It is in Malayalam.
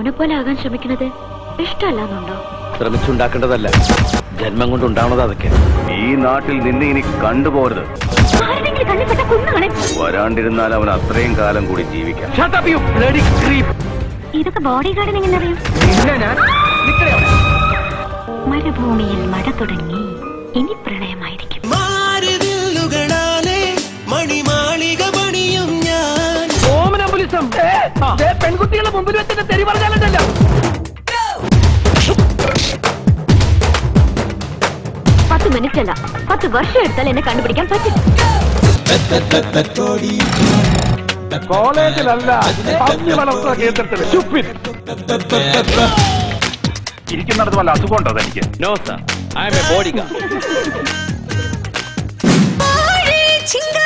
എന്നെ പോലെ ആകാൻ ശ്രമിക്കുന്നത് ഇഷ്ടമല്ലാന്നുണ്ടോ ശ്രമിച്ചുണ്ടാക്കേണ്ടതല്ല ജന്മം കൊണ്ട് ഉണ്ടാവണത് അതൊക്കെ ഈ നാട്ടിൽ നിന്നെ ഇനി കണ്ടുപോരുത് ആരുടെങ്കിലും കണ്ണിപ്പെട്ട കുന്നുകളെ വരാണ്ടിരുന്നാൽ അവൻ അത്രയും കാലം കൂടി ജീവിക്കാം ഇതൊക്കെ ബോഡി ഗാർഡിന് എങ്ങനെ അറിയാം മരുഭൂമിയിൽ മഴ തുടങ്ങി ഇനി പ്രളയമായിരിക്കും മാറിവില്ലുകളാലെ മണിമാളിക പണിയും ഞാൻ പെൺകുട്ടികളുടെ മുമ്പിൽ വെച്ചിട്ട് തെരി പറഞ്ഞാലുണ്ടല്ലോ പത്ത് മിനിറ്റ് അല്ല പത്ത് വർഷം എടുത്താൽ എന്നെ കണ്ടുപിടിക്കാൻ പറ്റും കോളേജിലല്ല പന്നി വളർത്തുന്ന കേന്ദ്രത്തിൽ ഇരിക്കുന്നിടത്ത് വല്ല അസുഖം ഉണ്ടോ തനിക്ക് no sir I am a bodyguard ചിങ്ക